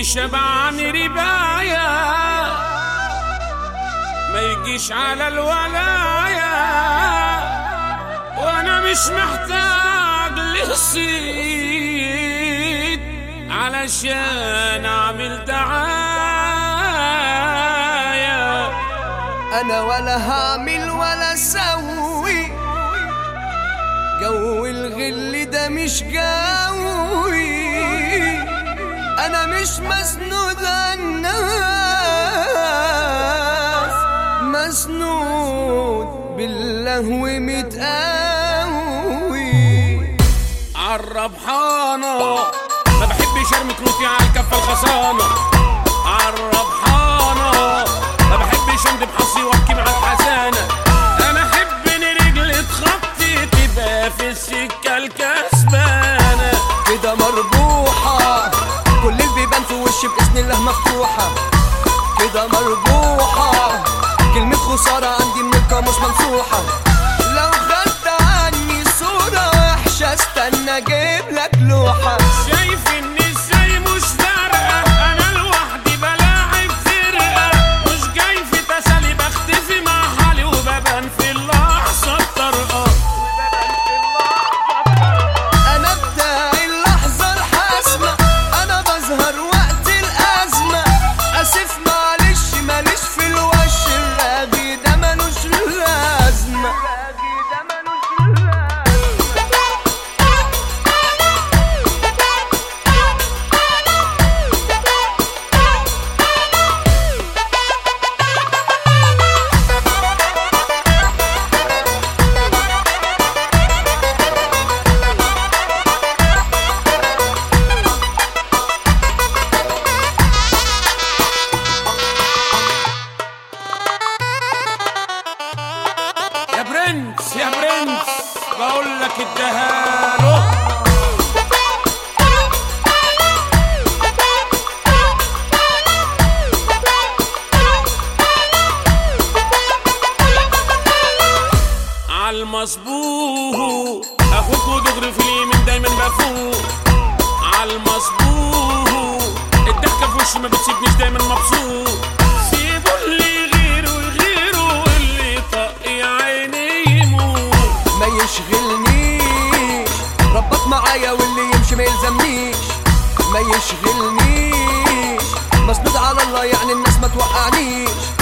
شبعان رباية ما يجيش على الولاية وانا مش محتاج لصيد علشان اعمل دعاية انا ولا هعمل ولا اسوي جو الغل ده مش جوي انا مش مسنود الناس مسنود باللهو متقوي عالربحانة ما بحبش ارمي كروتي على الكفة الخصانة عالربحانة ما بحبش اندب حظي وابكي مع الحزانة انا احب ان رجلي تخطي تبقى في السكة الكسبانة كده مربوحة كل البيبان في وشي بإذن الله مفتوحة كده مربوحة كلمة خسارة عندي من القاموس ممسوحة لو خدت عني صورة وحشة استنى اجيب لك لوحة شايف ان ازاي مش فارقة انا لوحدي بلاعب فرقة مش جاي في تسالي بختفي مع حالي وببان في اللحظة الطرقة انا بتاعي اللحظة الحاسمة انا بظهر وقت الازمة اسف معلش ماليش في الوش الراجي ده ملوش لازمة يا برنس يا برنس بقول لك اديهاله عالمظبوط اخوك ودغري في اليمين دايما بفوق عالمظبوط الضحكه في وشي ما بتسيبنيش دايما مبسوط سيبوا اللي يغيروا يغيروا واللي طق يا عيني يموت ما يشغلنيش ربك معايا واللي يمشي ما يلزمنيش ما يشغلنيش مسنود على الله يعني الناس ما توقعنيش